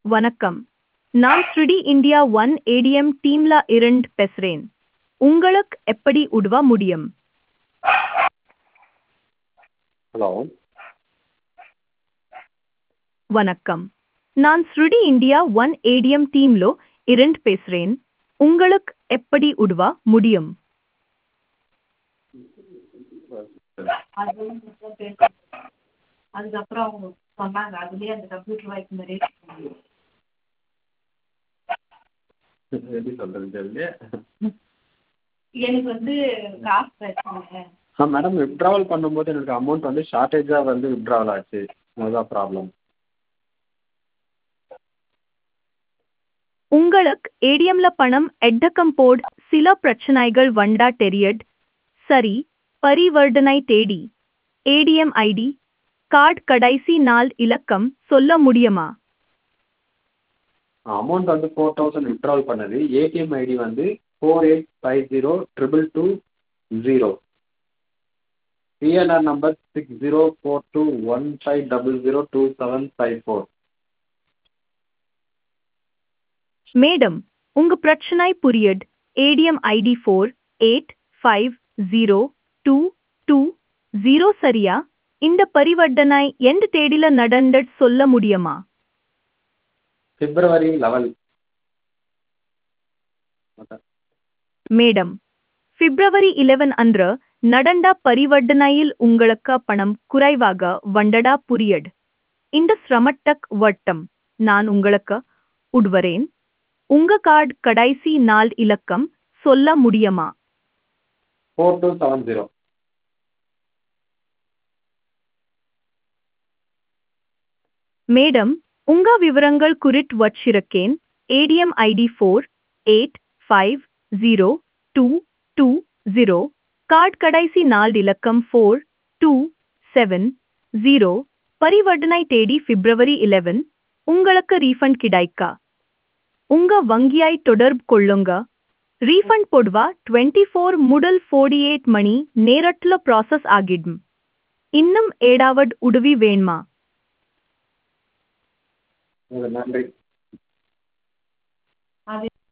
வணக்கம் நான் ஸ்ருடி இந்தியா ஒன் ஏடிஎம் டீம்ல இருந்து பேசுறேன் உங்களுக்கு எப்படி உதவ முடியும் ஹலோ வணக்கம் நான் ஸ்ருடி இந்தியா ஒன் ஏடிஎம் டீம்ல இருந்து பேசுறேன் உங்களுக்கு எப்படி உதவ முடியும் அதுக்கப்புறம் அவங்க சொன்னாங்க அதுலயே அந்த கம்ப்யூட்டர் வாய்ப்பு மாதிரியே எப்படி சொல்கிறது தெரியல எனக்கு வந்து காசு பிரச்சனை ஆ மேடம் வித்ட்ராவல் பண்ணும்போது எனக்கு அமௌண்ட் வந்து ஷார்ட்டேஜாக வந்து வித்ட்ராவல் ஆச்சு அதுதான் ப்ராப்ளம் உங்களுக்கு ஏடிஎம்ல பணம் எட்டக்கம் போட் சில பிரச்சனைகள் வந்தா தெரியுது சரி பரிவர்த்தனை தேடி ஏடிஎம் ஐடி கார்டு கடைசி நாள் இலக்கம் சொல்ல முடியுமா அமௌண்ட் வந்து ஃபோர் தௌசண்ட் வித்ட்ராவல் பண்ணது ஏடிஎம் ஐடி வந்து four eight five zero triple two zero PNR number six zero four two one five double zero two seven five four madam உங்க பிரச்சனை புரியுது ATM ID four eight five zero two two zero சரியா இந்த பரிவர்த்தனை எந்த தேதியில நடந்தது சொல்ல முடியுமா பிப்ரவரி லெவல் மேடம் பிப்ரவரி 11 அன்று நடந்த பரிவர்த்தனையில் உங்களுக்கு பணம் குறைவாக வந்தடா புரியட் இந்த சிரமட்டக் வட்டம் நான் உங்களுக்கு உட்வரேன் உங்க கார்டு கடைசி நாள் இலக்கம் சொல்ல முடியுமா four two seven zero madam உங்க விவரங்கள் குறித்து வச்சிருக்கேன் ATM ID four eight five zero two two zero card கடைசி நாள் இலக்கம் ஃபோர் டூ செவன் ஜீரோ பரிவர்த்தனை தேதி பிப்ரவரி 11 உங்களுக்கு ரீஃபண்ட் கிடைக்கா உங்க வங்கியாய் தொடர்பு கொள்ளுங்க ரீஃபண்ட் பொதுவா டுவெண்ட்டி ஃபோர் முதல் ஃபோர்டி எயிட் மணி நேரத்துல ப்ராசஸ் ஆகிடும் இன்னும் ஏடாவது உதவி வேணுமா நன்றி